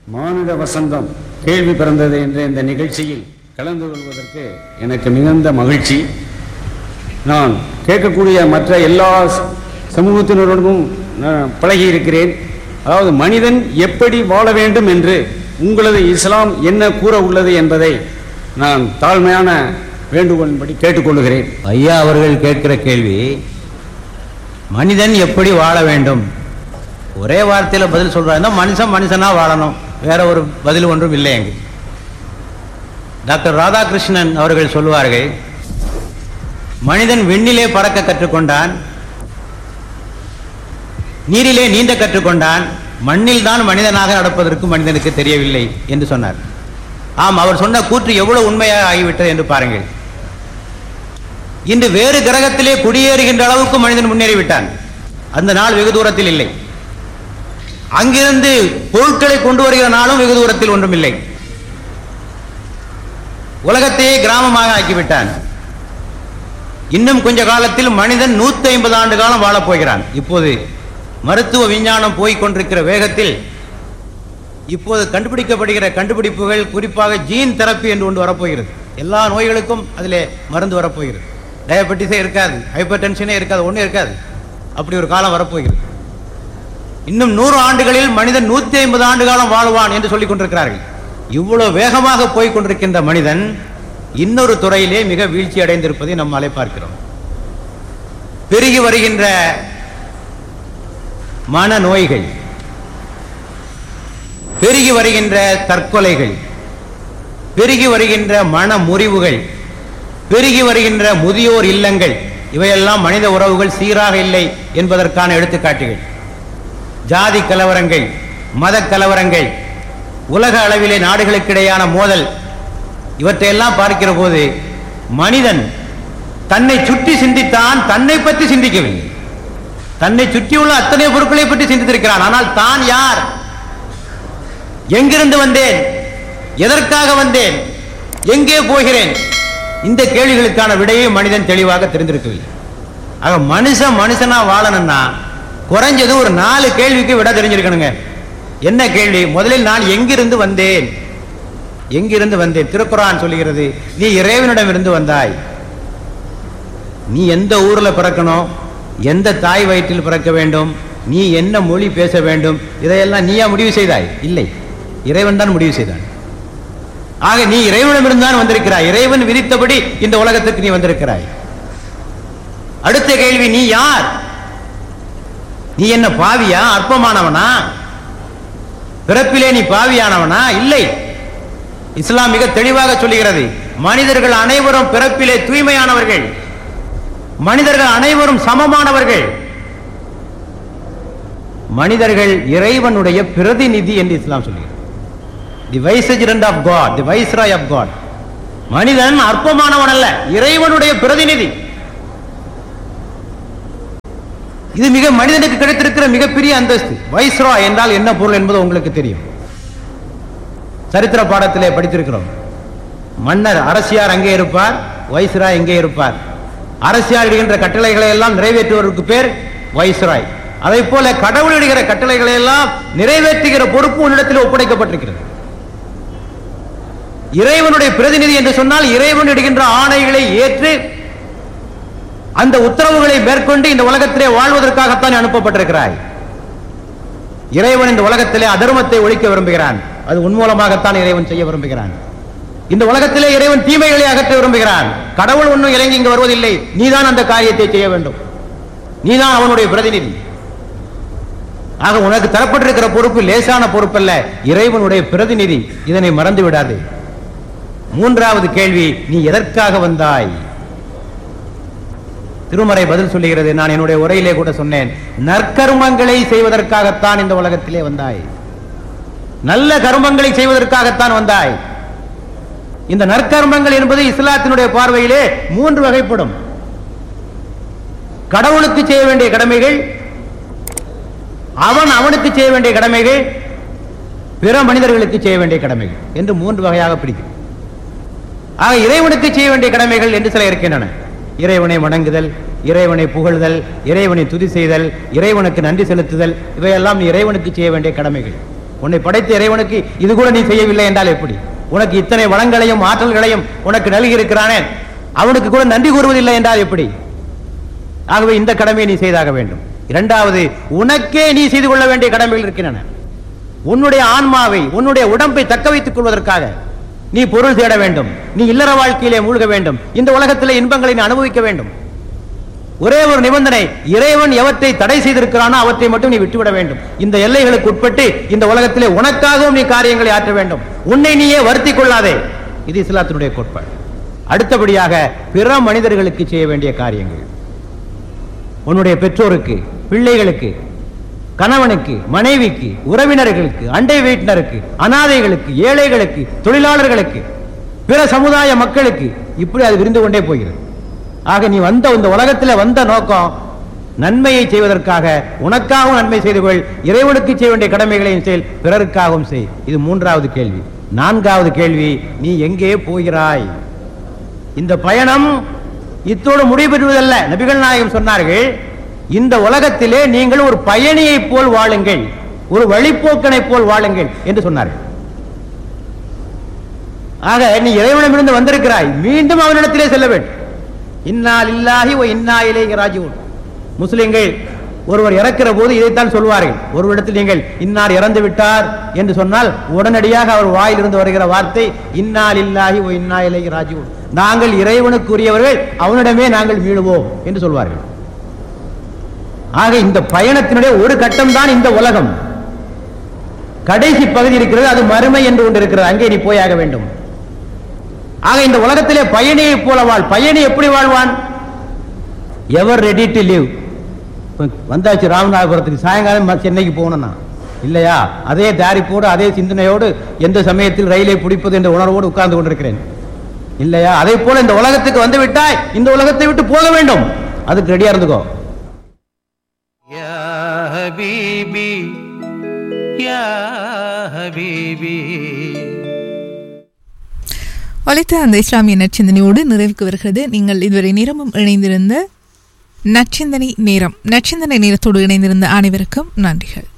மானிட வசந்தம் கேள்வி பிறந்தது என்ற இந்த நிகழ்ச்சியில் கலந்து கொள்வதற்கு எனக்கு மிகுந்த மகிழ்ச்சி நான் கேட்கக்கூடிய மற்ற எல்லா ச- சமூகத்தினருடனும் நான் பழகி இருக்கிறேன் அதாவது மனிதன் எப்படி வாழ வேண்டும் என்று உங்களது இஸ்லாம் என்ன கூற உள்ளது என்பதை நான் தாழ்மையான வேண்டுகோளின்படி கேட்டுக்கொள்கிறேன் ஐயா அவர்கள் கேட்கிற கேள்வி மனிதன் எப்படி வாழ வேண்டும் ஒரே வார்த்தையில பதில் சொல்றாங்க மனுஷன் மனுஷனா வாழணும் வேற ஒரு பதில் ஒன்றும் இல்லை அங்கு டாக்டர் ராதாகிருஷ்ணன் அவர்கள் சொல்லுவார்கள் மனிதன் விண்ணிலே பறக்க கற்றுக்கொண்டான் நீரிலே நீந்த கற்றுக்கொண்டான் மண்ணில் தான் மனிதனாக நடப்பதற்கு மனிதனுக்கு தெரியவில்லை என்று சொன்னார் ஆம் அவர் சொன்ன கூற்று எவ்வளவு உண்மையாக ஆகிவிட்டது என்று பாருங்கள் இன்று வேறு கிரகத்திலே குடியேறுகின்ற அளவுக்கு மனிதன் முன்னேறிவிட்டான் அந்த நாள் வெகு தூரத்தில் இல்லை அங்கிருந்து பொருட்களை கொண்டு வருகிற நாளும் வெகு தூரத்தில் ஒன்றும் இல்லை உலகத்தையே கிராமமாக ஆக்கிவிட்டான் இன்னும் கொஞ்ச காலத்தில் மனிதன் 150 ஐம்பது ஆண்டு காலம் வாழப் போகிறான் இப்போது மருத்துவ விஞ்ஞானம் போய்க் கொண்டிருக்கிற வேகத்தில் இப்போது கண்டுபிடிக்கப்படுகிற கண்டுபிடிப்புகள் குறிப்பாக ஜீன் தெரப்பி என்று ஒன்று வரப்போகிறது எல்லா நோய்களுக்கும் அதிலே மருந்து வரப்போகிறது டயபெட்டிஸே இருக்காது ஹைப்பர் டென்ஷனே இருக்காது ஒன்றும் இருக்காது அப்படி ஒரு காலம் வரப்போகிறது இன்னும் நூறு ஆண்டுகளில் மனிதன் நூத்தி ஐம்பது ஆண்டு காலம் வாழ்வான் என்று சொல்லிக் கொண்டிருக்கிறார்கள் இவ்வளவு வேகமாக போய்க் கொண்டிருக்கின்ற மனிதன் இன்னொரு துறையிலே மிக வீழ்ச்சி அடைந்திருப்பதை நம்மாலே பார்க்கிறோம் பெருகி வருகின்ற மன நோய்கள் பெருகி வருகின்ற தற்கொலைகள் பெருகி வருகின்ற மன முறிவுகள் பெருகி வருகின்ற முதியோர் இல்லங்கள் இவையெல்லாம் மனித உறவுகள் சீராக இல்லை என்பதற்கான எடுத்துக்காட்டுகள் ஜாதி கலவரங்கள் மத கலவரங்கள் உலக அளவிலே நாடுகளுக்கிடையான மோதல் இவற்றையெல்லாம் பார்க்கிற போது மனிதன் தன்னை சுற்றி சிந்தித்தான் தன்னை பற்றி சிந்திக்கவில்லை தன்னை சுற்றியுள்ள அத்தனை பொருட்களை பற்றி சிந்தித்திருக்கிறான் ஆனால் தான் யார் எங்கிருந்து வந்தேன் எதற்காக வந்தேன் எங்கே போகிறேன் இந்த கேள்விகளுக்கான விடையை மனிதன் தெளிவாக தெரிந்திருக்கவில்லை ஆக மனுஷன் மனுஷனா வாழணும்னா குறைஞ்சது ஒரு நாலு கேள்விக்கு விட தெரிஞ்சிருக்கணுங்க என்ன கேள்வி முதலில் நான் எங்கிருந்து வந்தேன் எங்கிருந்து வந்தேன் திருக்குறான் சொல்லுகிறது நீ இறைவனிடம் இருந்து வந்தாய் நீ எந்த ஊர்ல பிறக்கணும் எந்த தாய் வயிற்றில் பிறக்க வேண்டும் நீ என்ன மொழி பேச வேண்டும் இதையெல்லாம் நீயா முடிவு செய்தாய் இல்லை இறைவன் தான் முடிவு செய்தான் ஆக நீ இறைவனிடமிருந்து தான் வந்திருக்கிறாய் இறைவன் விதித்தபடி இந்த உலகத்துக்கு நீ வந்திருக்கிறாய் அடுத்த கேள்வி நீ யார் நீ என்ன பாவியா அற்பமானவனா பிறப்பிலே நீ பாவியானவனா இல்லை இஸ்லாம் மிக தெளிவாக சொல்லுகிறது மனிதர்கள் அனைவரும் பிறப்பிலே தூய்மையானவர்கள் மனிதர்கள் அனைவரும் சமமானவர்கள் மனிதர்கள் இறைவனுடைய பிரதிநிதி என்று இஸ்லாம் சொல்லுகிறது the vicegerent of God the viceroy of God மனிதன் அற்பமானவன் அல்ல இறைவனுடைய பிரதிநிதி இது மிக மனிதனுக்கு கிடைத்திருக்கிற மிகப்பெரிய அந்தஸ்து வைஸ்ரா என்றால் என்ன பொருள் என்பது உங்களுக்கு தெரியும் சரித்திர பாடத்திலே படித்திருக்கிறோம் மன்னர் அரசியார் அங்கே இருப்பார் வைஸ்ராய் எங்கே இருப்பார் அரசியார் இடுகின்ற கட்டளைகளை எல்லாம் நிறைவேற்றுவதற்கு பேர் வைஸ்ராய் அதை போல கடவுள் இடுகிற கட்டளைகளை எல்லாம் நிறைவேற்றுகிற பொறுப்பு உன்னிடத்தில் ஒப்படைக்கப்பட்டிருக்கிறது இறைவனுடைய பிரதிநிதி என்று சொன்னால் இறைவன் இடுகின்ற ஆணைகளை ஏற்று அந்த உத்தரவுகளை மேற்கொண்டு இந்த உலகத்திலே வாழ்வதற்காகத்தான் அனுப்பப்பட்டிருக்கிறாய் இறைவன் இந்த உலகத்திலே அதர்மத்தை ஒழிக்க விரும்புகிறான் அது உன் மூலமாகத்தான் இறைவன் செய்ய விரும்புகிறான் இந்த உலகத்திலே இறைவன் தீமைகளை அகற்ற விரும்புகிறான் கடவுள் ஒன்றும் இறங்கி இங்கு வருவதில்லை நீதான் அந்த காரியத்தை செய்ய வேண்டும் நீதான் அவனுடைய பிரதிநிதி ஆக உனக்கு தரப்பட்டிருக்கிற பொறுப்பு லேசான பொறுப்பல்ல இறைவனுடைய பிரதிநிதி இதனை மறந்து விடாதே மூன்றாவது கேள்வி நீ எதற்காக வந்தாய் திருமறை பதில் சொல்லுகிறது நான் என்னுடைய உரையிலே கூட சொன்னேன் நற்கர்மங்களை செய்வதற்காகத்தான் இந்த உலகத்திலே வந்தாய் நல்ல கர்மங்களை செய்வதற்காகத்தான் வந்தாய் இந்த நற்கர்மங்கள் என்பது இஸ்லாத்தினுடைய பார்வையிலே மூன்று வகைப்படும் கடவுளுக்கு செய்ய வேண்டிய கடமைகள் அவன் அவனுக்கு செய்ய வேண்டிய கடமைகள் பிற மனிதர்களுக்கு செய்ய வேண்டிய கடமைகள் என்று மூன்று வகையாக பிடிக்கும் ஆக இறைவனுக்கு செய்ய வேண்டிய கடமைகள் என்று சில இருக்கின்றன இறைவனை வணங்குதல் இறைவனை புகழ்தல் இறைவனை துதி செய்தல் இறைவனுக்கு நன்றி செலுத்துதல் இவையெல்லாம் நீ இறைவனுக்கு செய்ய வேண்டிய கடமைகள் உன்னை படைத்த இறைவனுக்கு இது கூட நீ செய்யவில்லை என்றால் எப்படி உனக்கு இத்தனை வளங்களையும் ஆற்றல்களையும் உனக்கு நல்கி இருக்கிறானே அவனுக்கு கூட நன்றி கூறுவதில்லை என்றால் எப்படி ஆகவே இந்த கடமையை நீ செய்தாக வேண்டும் இரண்டாவது உனக்கே நீ செய்து கொள்ள வேண்டிய கடமைகள் இருக்கின்றன உன்னுடைய ஆன்மாவை உன்னுடைய உடம்பை தக்க வைத்துக் கொள்வதற்காக நீ பொருள் தேட வேண்டும் நீ இல்லற வாழ்க்கையிலே மூழ்க வேண்டும் இந்த உலகத்திலே இன்பங்களை நீ அனுபவிக்க வேண்டும் ஒரே ஒரு நிபந்தனை இறைவன் எவற்றை தடை செய்திருக்கிறானோ அவற்றை மட்டும் நீ விட்டுவிட வேண்டும் இந்த எல்லைகளுக்கு உட்பட்டு இந்த உலகத்திலே உனக்காகவும் நீ காரியங்களை ஆற்ற வேண்டும் உன்னை நீயே வருத்திக் கொள்ளாதே இது இஸ்லாத்தினுடைய கோட்பாடு அடுத்தபடியாக பிற மனிதர்களுக்கு செய்ய வேண்டிய காரியங்கள் உன்னுடைய பெற்றோருக்கு பிள்ளைகளுக்கு கணவனுக்கு மனைவிக்கு உறவினர்களுக்கு அண்டை வீட்டினருக்கு அனாதைகளுக்கு ஏழைகளுக்கு தொழிலாளர்களுக்கு பிற சமுதாய மக்களுக்கு இப்படி அது விரிந்து கொண்டே போகிறது ஆக நீ வந்த இந்த உலகத்தில் வந்த நோக்கம் நன்மையை செய்வதற்காக உனக்காகவும் நன்மை செய்து கொள் இறைவனுக்கு செய்ய வேண்டிய கடமைகளையும் செய் பிறருக்காகவும் செய் இது மூன்றாவது கேள்வி நான்காவது கேள்வி நீ எங்கே போகிறாய் இந்த பயணம் இத்தோடு முடிபெறுவதல்ல நபிகள் நாயகம் சொன்னார்கள் இந்த உலகத்திலே நீங்கள் ஒரு பயணியை போல் வாழுங்கள் ஒரு வழிப்போக்கனை போல் வாழுங்கள் என்று சொன்னார்கள் ஆக நீ இறைவனமிருந்து வந்திருக்கிறாய் மீண்டும் அவனிடத்திலே செல்ல வேண்டும் இன்னால் இல்லாஹி ஓ இன்னா இலேஹி ராஜிஊன் முஸ்லிம்கள் ஒருவர் இறக்கிற போது இதைத்தான் சொல்வார்கள் ஒருவரிடத்தில் நீங்கள் இன்னார் இறந்து விட்டார் என்று சொன்னால் உடனடியாக அவர் வாயிலிருந்து வருகிற வார்த்தை இன்னால் இல்லாஹி ஓ இன்னா இலேஹி ராஜிஊன் நாங்கள் இறைவனுக்குரியவர்கள் அவனிடமே நாங்கள் மீளுவோம் என்று சொல்வார்கள் ஆக இந்த பயணத்தினுடைய ஒரு கட்டம் தான் இந்த உலகம் கடைசி பகுதி இருக்கிறது அது மறுமை என்று ஒன்று இருக்கிறது அங்கே நீ போயாக வேண்டும் ஆக இந்த உலகத்திலே பயணியை போல வாழ் பயணி எப்படி வாழ்வான் எவர் ரெடி டு லிவ் வந்தாச்சு ராமநாதபுரத்துக்கு சாயங்காலம் ம- சென்னைக்கு போகணும்னா இல்லையா அதே தாரிப்போடு அதே சிந்தனையோடு எந்த சமயத்தில் ரயிலை பிடிப்பது என்ற உணர்வோடு உட்கார்ந்து கொண்டிருக்கிறேன் இல்லையா அதே போல இந்த உலகத்துக்கு வந்து விட்டாய் இந்த உலகத்தை விட்டு போக வேண்டும் அதுக்கு ரெடியா இருந்துக்கோ يا حبيبي يا حبيبي ஒலித்த அந்த இஸ்லாமிய நற்சிந்தனையோடு நிறைவுக்கு வருகிறது நீங்கள் இதுவரை நேரமும் இணைந்திருந்த நற்சிந்தனை நேரம் நற்சிந்தனை நேரத்தோடு இணைந்திருந்த அனைவருக்கும் நன்றிகள்